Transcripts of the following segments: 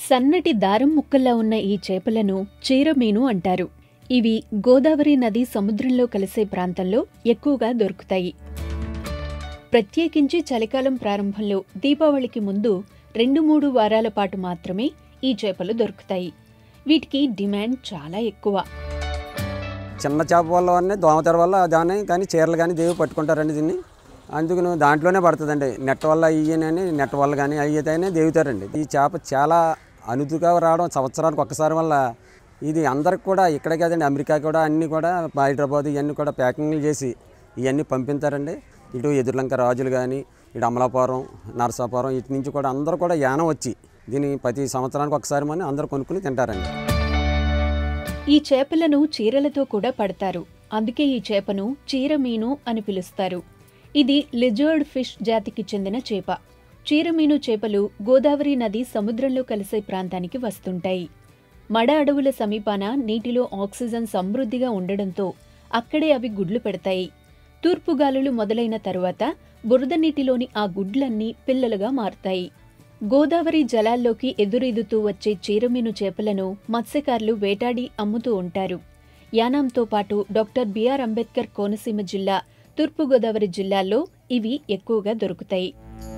సన్నటి దారం ముక్కల్లా ఉన్న ఈ చేపలను చీరమీను అంటారు ఇవి గోదావరి నది సముద్రంలో కలిసే ప్రాంతంలో ఎక్కువగా దొరుకుతాయి ప్రత్యేకించి చలికాలం ప్రారంభంలో దీపావళికి ముందు రెండు మూడు వారాల పాటు మాత్రమే ఈ చేపలు దొరుకుతాయి వీటికి డిమాండ్ చాలా ఎక్కువ చిన్న చేప వల్ల దోమతెర వల్ల దాన్ని కానీ చీరలు కానీ దేవి పట్టుకుంటారండి దీన్ని అందుకు దాంట్లోనే పడుతుందండి నెట్ వల్ల ఇయ్యనని నెట్ వల్ల కానీ అయ్యితేనే దేవుతారండి ఈ చేప చాలా అనుతుగా రావడం సంవత్సరానికి ఒక్కసారి వల్ల ఇది అందరికి కూడా ఇక్కడే కాదండి అమెరికా కూడా అన్నీ కూడా హైదరాబాద్ ఇవన్నీ కూడా ప్యాకింగ్లు చేసి ఇవన్నీ పంపిస్తారండి ఇటు ఎదుర్లంక రాజులు కానీ ఇటు అమలాపురం నరసాపురం ఇటు నుంచి కూడా అందరూ కూడా యానం వచ్చి దీన్ని ప్రతి సంవత్సరానికి ఒకసారి మన అందరూ కొనుక్కుని తింటారండి ఈ చేపలను చీరలతో కూడా పడతారు అందుకే ఈ చేపను చీరమీను అని పిలుస్తారు ఇది లిజర్డ్ ఫిష్ జాతికి చెందిన చేప చీరమీను చేపలు గోదావరి నది సముద్రంలో కలిసే ప్రాంతానికి వస్తుంటాయి మడ అడవుల సమీపాన నీటిలో ఆక్సిజన్ సమృద్ధిగా ఉండడంతో అక్కడే అవి గుడ్లు పెడతాయి తూర్పు గాలులు మొదలైన తరువాత బురద నీటిలోని ఆ గుడ్లన్నీ పిల్లలుగా మారుతాయి గోదావరి జలాల్లోకి ఎదురెదుతూ వచ్చే చీరమీను చేపలను మత్స్యకారులు వేటాడి అమ్ముతూ ఉంటారు యానాంతో పాటు డాక్టర్ బిఆర్ అంబేద్కర్ కోనసీమ జిల్లా తూర్పుగోదావరి జిల్లాల్లో ఇవి ఎక్కువగా దొరుకుతాయి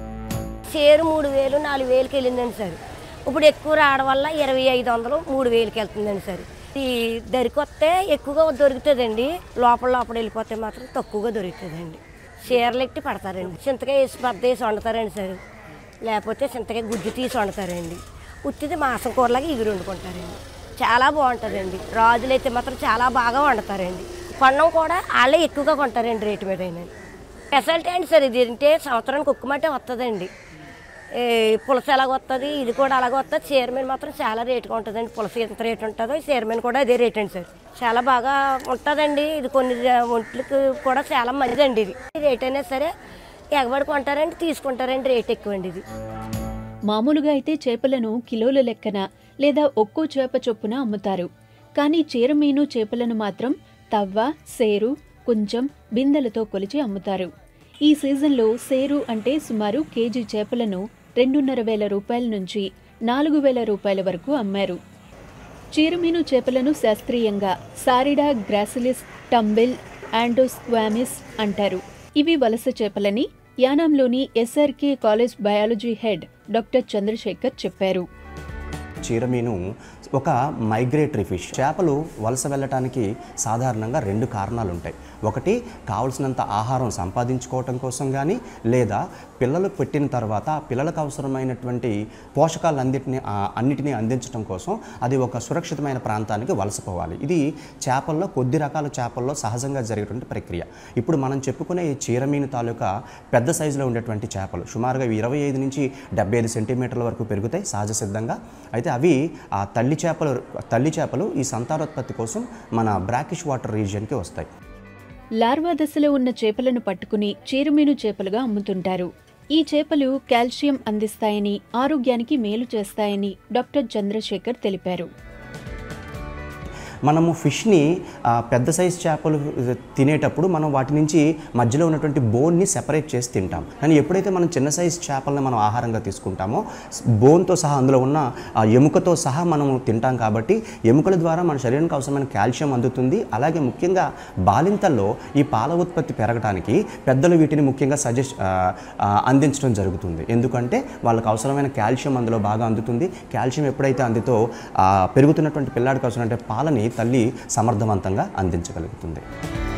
షేరు మూడు వేలు నాలుగు వేలకి వెళ్ళిందండి సార్ ఇప్పుడు ఎక్కువ రావడం వల్ల ఇరవై ఐదు వందలు మూడు వేలకి వెళ్తుందండి సార్ ఈ దరికి వస్తే ఎక్కువగా దొరుకుతుందండి లోపల లోపల వెళ్ళిపోతే మాత్రం తక్కువగా దొరుకుతుందండి చీరలు ఎట్టి పడతారండి చింతకాయ వేసి పెద్ద వేసి వండుతారండి సార్ లేకపోతే చింతకాయ గుజ్జు తీసి వండుతారండి ఉత్తిది మాసం కూరలాగా ఎగురు వండుకుంటారండి చాలా బాగుంటుందండి రాజులు అయితే మాత్రం చాలా బాగా వండుతారండి కొన్నం కూడా వాళ్ళే ఎక్కువగా కొంటారండి రేటు మీద స్పెషాలిటీ అండి సార్ ఇది అంటే సంవత్సరానికి ఒక్క మటే వస్తుందండి ఏ, పులస ఎలాగ వస్తుంది ఇది కూడా అలాగ వస్తుంది చీరమీన్ మాత్రం చాలా రేటుగా ఉంటుందండి పులస ఎంత రేటు ఉంటుందో చీరమీన్ కూడా అదే రేట్ అండి సార్ చాలా బాగా ఉంటుందండి ఇది కొన్ని ర- ఒంట్లకి కూడా చాలా మంచిదండి ఇది ఈ రేట్ అయినా సరే ఎగబడి కొంటారండి తీసుకుంటారండి రేట్ ఎక్కువ అండి ఇది మామూలుగా అయితే చేపలను కిలోల లెక్కన లేదా ఒక్కో చేప చొప్పున అమ్ముతారు కానీ చీరమీను చేపలను మాత్రం తవ్వ సేరు కొంచెం బిందెలతో కొలిచి అమ్ముతారు ఈ సీజన్లో సేరు అంటే సుమారు కేజీ చేపలను రెండున్నర వేల రూపాయల నుంచి నాలుగు వేల రూపాయల వరకు అమ్మారు చీరమీను చేపలను శాస్త్రీయంగా సారిడా గ్రాసిలిస్ టంబిల్ ఆండోస్క్వామిస్ అంటారు ఇవి వలస చేపలని యానాంలోని SRK college biology head doctor Chandrasekhar చెప్పారు చీరమీను ఒక మైగ్రేటరీ ఫిష్ చేపలు వలస వెళ్ళటానికి సాధారణంగా రెండు కారణాలు ఉంటాయి ఒకటి కావలసినంత ఆహారం సంపాదించుకోవటం కోసం కానీ లేదా పిల్లలు పెట్టిన తర్వాత ఆ పిల్లలకు అవసరమైనటువంటి పోషకాలన్నిటిని ఆ, అన్నిటినీ అందించడం కోసం అది ఒక సురక్షితమైన ప్రాంతానికి వలసపోవాలి ఇది చేపల్లో కొద్ది రకాల చేపల్లో సహజంగా జరిగేటువంటి ప్రక్రియ ఇప్పుడు మనం చెప్పుకునే ఈ చీరమీను తాలూకా పెద్ద సైజులో ఉండేటువంటి చేపలు సుమారుగా ఇరవై ఐదు నుంచి డెబ్బై ఐదు సెంటీమీటర్ల వరకు పెరుగుతాయి సహజ సిద్ధంగా అయితే అవి ఆ తల్లి చేపలు తల్లి చేపలు ఈ సంతానోత్పత్తి కోసం మన బ్రాకిష్ వాటర్ రీజియన్కి వస్తాయి లార్వా దశలో ఉన్న చేపలను పట్టుకుని చీరమీను చేపలుగా అమ్ముతుంటారు ఈ చేపలు కాల్షియం అందిస్తాయని ఆరోగ్యానికి మేలు చేస్తాయని డాక్టర్ చంద్రశేఖర్ తెలిపారు మనము ఫిష్ని ఆ, పెద్ద సైజ్ చేపలు తినేటప్పుడు మనం వాటి నుంచి మధ్యలో ఉన్నటువంటి బోన్ని సెపరేట్ చేసి తింటాం కానీ ఎప్పుడైతే మనం చిన్న సైజ్ చేపలను మనం ఆహారంగా తీసుకుంటామో బోన్తో సహా అందులో ఉన్న ఆ ఎముకతో సహా మనం తింటాం కాబట్టి ఎముకల ద్వారా మన శరీరానికి అవసరమైన కాల్షియం అందుతుంది అలాగే ముఖ్యంగా బాలింతల్లో ఈ పాల ఉత్పత్తి పెరగడానికి పెద్దలు వీటిని ముఖ్యంగా సజెస్ట్ అందించడం జరుగుతుంది ఎందుకంటే వాళ్ళకి అవసరమైన కాల్షియం అందులో బాగా అందుతుంది కాల్షియం ఎప్పుడైతే అందుతో ఆ, పెరుగుతున్నటువంటి పిల్లాడికి అవసరమైన పాలని తల్లి సమర్థవంతంగా అందించగలుగుతుంది